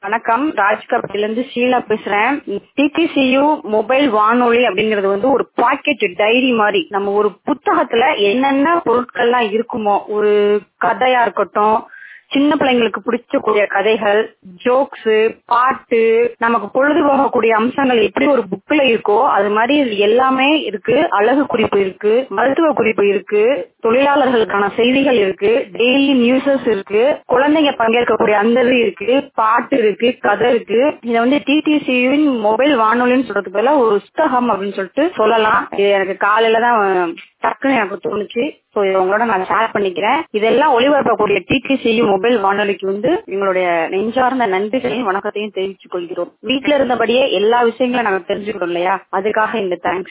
வணக்கம் ராஜ்கபட்டில இருந்து ஷீலா பேசுறேன் டிடிசியு மொபைல் வானொலி அப்படிங்கறது வந்து ஒரு பாக்கெட் டைரி மாதிரி நம்ம ஒரு புத்தகத்துல என்னென்ன பொருட்கள்லாம் இருக்குமோ ஒரு கதையா இருக்கட்டும் சின்ன பிள்ளைங்களுக்கு பிடிச்சக்கூடிய கதைகள் ஜோக்ஸ் பாட்டு நமக்கு பொழுதுபோகக்கூடிய அம்சங்கள் எப்படி ஒரு புக்ல இருக்கோ அது மாதிரி இது எல்லாமே இருக்கு அழகு குறிப்பு இருக்கு மருத்துவ குறிப்பு இருக்கு தொழிலாளர்களுக்கான செய்திகள் இருக்கு டெய்லி நியூஸஸ் இருக்கு குழந்தைங்க பங்கேற்கக்கூடிய அந்த இது இருக்கு பாட்டு இருக்கு கதை இருக்கு இதை வந்து டிடிசியின் மொபைல் வானொலின்னு சொல்றதுக்கு பதிலா ஒரு புத்தகம் அப்படின்னு சொல்லிட்டு சொல்லலாம் இது எனக்கு காலையில தான் டக்குன்னு எனக்கு தோணுச்சு ஸோ இதை உங்களோட நான் ஷேர் பண்ணிக்கிறேன் இதெல்லாம் ஒளிபரப்பக்கூடிய டிடிசியு மொபைல் வானொலிக்கு வந்து எங்களுடைய நெஞ்சார்ந்த நன்றிகளையும் வணக்கத்தையும் தெரிவித்துக் கொள்கிறோம் வீட்டுல இருந்தபடியே எல்லா விஷயங்களும் நாங்க தெரிஞ்சுக்கிறோம் இல்லையா அதுக்காக இந்த தேங்க்ஸ்